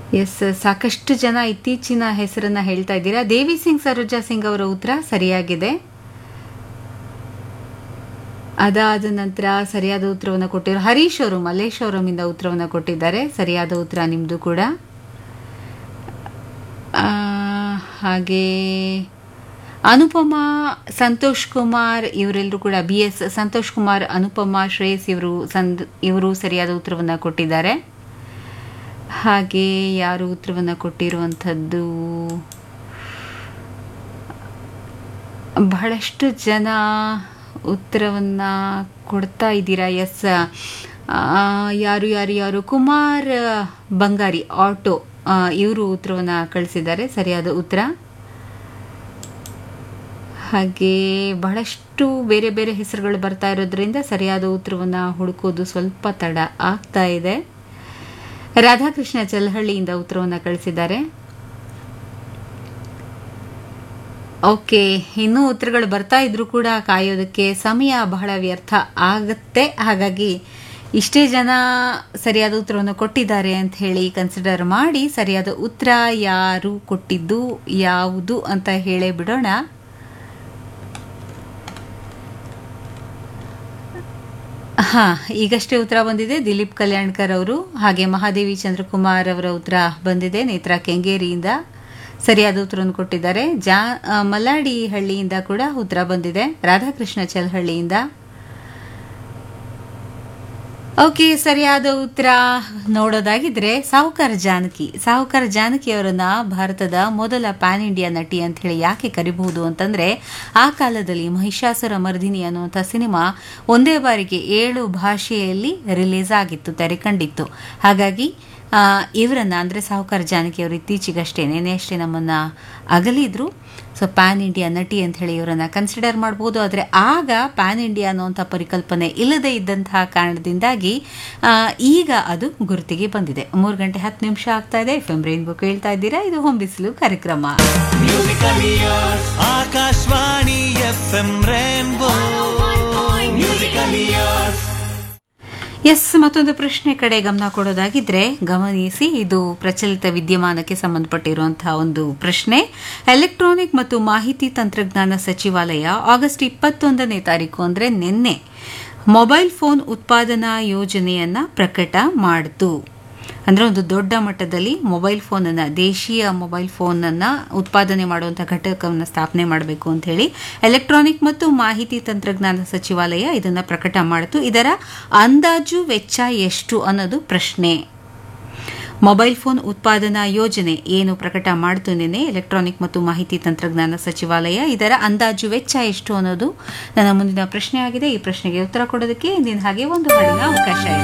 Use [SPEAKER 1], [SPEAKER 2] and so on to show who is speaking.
[SPEAKER 1] S ಸಾಕಷ್ಟು ಜನ ಇತ್ತೀಚಿನ ಹೆಸರನ್ನ ಹೇಳ್ತಾ ಇದ್ದೀರಾ ದೇವಿ ಸಿಂಗ್ ಸರೋಜಾ ಸಿಂಗ್ ಅವರ ಉತ್ತರ ಸರಿಯಾಗಿದೆ ಅದಾದ ನಂತರ ಸರಿಯಾದ ಉತ್ತರವನ್ನು ಕೊಟ್ಟಿರೋ ಹರೀಶ್ ಅವರು ಮಲ್ಲೇಶ್ವರಮಿಂದ ಉತ್ತರವನ್ನು ಕೊಟ್ಟಿದ್ದಾರೆ ಸರಿಯಾದ ಉತ್ತರ ನಿಮ್ಮದು ಕೂಡ ಆ, ಹಾಗೆ ಅನುಪಮಾ ಸಂತೋಷ್ ಕುಮಾರ್ ಇವರೆಲ್ಲರೂ ಕೂಡ ಬಿ ಎಸ್ ಸಂತೋಷ್ ಕುಮಾರ್ ಅನುಪಮಾ ಶ್ರೇಯಸ್ ಇವರು ಸಂದ್ ಇವರು ಸರಿಯಾದ ಉತ್ತರವನ್ನು ಕೊಟ್ಟಿದ್ದಾರೆ ಹಾಗೆ ಯಾರು ಉತ್ತರವನ್ನು ಕೊಟ್ಟಿರುವಂಥದ್ದು ಬಹಳಷ್ಟು ಜನ ಉತ್ತರವನ್ನ ಕೊಡ್ತಾ ಇದ್ದೀರಾ ಎಸ್ ಯಾರು ಯಾರು ಯಾರು ಕುಮಾರ್ ಬಂಗಾರಿ ಆಟೋ ಇವರು ಉತ್ತರವನ್ನ ಕಳಿಸಿದ್ದಾರೆ ಸರಿಯಾದ ಉತ್ತರ ಹಾಗೆ ಬಹಳಷ್ಟು ಬೇರೆ ಬೇರೆ ಹೆಸರುಗಳು ಬರ್ತಾ ಇರೋದ್ರಿಂದ ಸರಿಯಾದ ಉತ್ತರವನ್ನ ಹುಡುಕೋದು ಸ್ವಲ್ಪ ತಡ ಆಗ್ತಾ ಇದೆ ರಾಧಾಕೃಷ್ಣ ಚಲಹಳ್ಳಿಯಿಂದ ಉತ್ತರವನ್ನ ಕಳಿಸಿದ್ದಾರೆ ಓಕೆ ಇನ್ನೂ ಉತ್ತರಗಳು ಬರ್ತಾ ಇದ್ರೂ ಕೂಡ ಕಾಯೋದಕ್ಕೆ ಸಮಯ ಬಹಳ ವ್ಯರ್ಥ ಆಗತ್ತೆ ಹಾಗಾಗಿ ಇಷ್ಟೇ ಜನ ಸರಿಯಾದ ಉತ್ತರವನ್ನು ಕೊಟ್ಟಿದ್ದಾರೆ ಅಂತ ಹೇಳಿ ಕನ್ಸಿಡರ್ ಮಾಡಿ ಸರಿಯಾದ ಉತ್ತರ ಯಾರು ಕೊಟ್ಟಿದ್ದು ಯಾವುದು ಅಂತ ಹೇಳೇ ಬಿಡೋಣ ಹಾ ಈಗಷ್ಟೇ ಉತ್ತರ ಬಂದಿದೆ ದಿಲೀಪ್ ಕಲ್ಯಾಣ್ಕರ್ ಅವರು ಹಾಗೆ ಮಹಾದೇವಿ ಚಂದ್ರಕುಮಾರ್ ಅವರ ಉತ್ತರ ಬಂದಿದೆ ನೇತ್ರ ಕೆಂಗೇರಿಯಿಂದ ಸರಿಯಾದ ಉತ್ತರವನ್ನು ಕೊಟ್ಟಿದ್ದಾರೆ ಜಾ ಆ, ಮಲ್ಲಾಡಿ ಹಳ್ಳಿಯಿಂದ ಕೂಡ ಉತ್ತರ ಬಂದಿದೆ ರಾಧಾಕೃಷ್ಣ ಚಲ್ಹಳ್ಳಿಯಿಂದ ಓಕೆ ಸರಿಯಾದ ಉತ್ತರ ನೋಡೋದಾಗಿದ್ರೆ ಸಾಹುಕಾರ ಜಾನಕಿ ಸಾಹುಕಾರ ಜಾನಕಿ ಅವರನ್ನ ಭಾರತದ ಮೊದಲ ಪ್ಯಾನ್ ಇಂಡಿಯಾ ನಟಿ ಅಂತ ಹೇಳಿ ಯಾಕೆ ಕರಿಬಹುದು ಅಂತಂದ್ರೆ ಆ ಕಾಲದಲ್ಲಿ ಮಹಿಷಾಸುರ ಮರ್ದಿನಿ ಅನ್ನುವಂಥ ಸಿನಿಮಾ ಒಂದೇ ಬಾರಿಗೆ ಏಳು ಭಾಷೆಯಲ್ಲಿ ರಿಲೀಸ್ ಆಗಿತ್ತು ತೆರೆ ಕಂಡಿತ್ತು ಹಾಗಾಗಿ ಆ, ಇವರನ್ನ ಅಂದ್ರೆ ಸಾಹುಕಾರ ಜಾನಕಿ ಅವರು ಇತ್ತೀಚೆಗಷ್ಟೇ ನೆನೆ ಅಷ್ಟೇ ನಮ್ಮನ್ನ ಅಗಲಿದ್ರು ಸೊ ಪ್ಯಾನ್ ಇಂಡಿಯಾ ನಟಿ ಅಂತ ಹೇಳಿ ಇವರನ್ನ ಕನ್ಸಿಡರ್ ಮಾಡಬಹುದು ಆದರೆ ಆಗ ಪ್ಯಾನ್ ಇಂಡಿಯಾ ಅನ್ನುವಂಥ ಪರಿಕಲ್ಪನೆ ಇಲ್ಲದೆ ಇದ್ದಂತಹ ಕಾರಣದಿಂದಾಗಿ ಆ, ಈಗ ಅದು ಗುರುತಿಗೆ ಬಂದಿದೆ ಮೂರು ಗಂಟೆ ಹತ್ತು ನಿಮಿಷ ಆಗ್ತಾ ಇದೆ ಎಫ್ ಎಂ ರೈನ್ಬೋ ಕೇಳ್ತಾ ಇದ್ದೀರಾ ಇದು ಹೊಂಬಿಸಿಲು ಕಾರ್ಯಕ್ರಮ
[SPEAKER 2] Akashvani F M rainbow musical years
[SPEAKER 1] ಎಸ್ ಮತ್ತೊಂದು ಪ್ರಶ್ನೆ ಕಡೆ ಗಮನ ಕೊಡೋದಾಗಿದ್ರೆ ಗಮನಿಸಿ ಇದು ಪ್ರಚಲಿತ ವಿದ್ಯಮಾನಕ್ಕೆ ಸಂಬಂಧಪಟ್ಟಿರುವಂತಹ ಒಂದು ಪ್ರಶ್ನೆ ಎಲೆಕ್ಟ್ರಾನಿಕ್ ಮತ್ತು ಮಾಹಿತಿ ತಂತ್ರಜ್ಞಾನ ಸಚಿವಾಲಯ ಆಗಸ್ಟ್ ಇಪ್ಪತ್ತೊಂದನೇ ತಾರೀಕು ಅಂದ್ರೆ ನಿನ್ನೆ ಮೊಬೈಲ್ ಫೋನ್ ಉತ್ಪಾದನಾ ಯೋಜನೆಯನ್ನ ಪ್ರಕಟ ಮಾಡಿತು ಅಂದ್ರೆ ಒಂದು ದೊಡ್ಡ ಮಟ್ಟದಲ್ಲಿ ಮೊಬೈಲ್ ಫೋನ್ ಅನ್ನ ದೇಶೀಯ ಮೊಬೈಲ್ ಫೋನ್ ಅನ್ನ ಉತ್ಪಾದನೆ ಮಾಡುವಂತ ಘಟಕವನ್ನು ಸ್ಥಾಪನೆ ಮಾಡಬೇಕು ಅಂತ ಹೇಳಿ ಎಲೆಕ್ಟ್ರಾನಿಕ್ ಮತ್ತು ಮಾಹಿತಿ ತಂತ್ರಜ್ಞಾನ ಸಚಿವಾಲಯ ಇದನ್ನ ಪ್ರಕಟ ಮಾಡಿತು ಇದರ ಅಂದಾಜು ವೆಚ್ಚ ಎಷ್ಟು ಅನ್ನೋದು ಪ್ರಶ್ನೆ ಮೊಬೈಲ್ ಫೋನ್ ಉತ್ಪಾದನಾ ಯೋಜನೆ ಏನು ಪ್ರಕಟ ಮಾಡಿತು ನಿನ್ನೆ ಎಲೆಕ್ಟ್ರಾನಿಕ್ ಮತ್ತು ಮಾಹಿತಿ ತಂತ್ರಜ್ಞಾನ ಸಚಿವಾಲಯ ಇದರ ಅಂದಾಜು ವೆಚ್ಚ ಎಷ್ಟು ಅನ್ನೋದು ನನ್ನ ಮುಂದಿನ ಪ್ರಶ್ನೆ ಆಗಿದೆ ಈ ಪ್ರಶ್ನೆಗೆ ಉತ್ತರ ಕೊಡೋದಕ್ಕೆ ಇಂದಿನ ಹಾಗೆ ಒಂದು ಹಾಡಿನ ಅವಕಾಶ ಇದೆ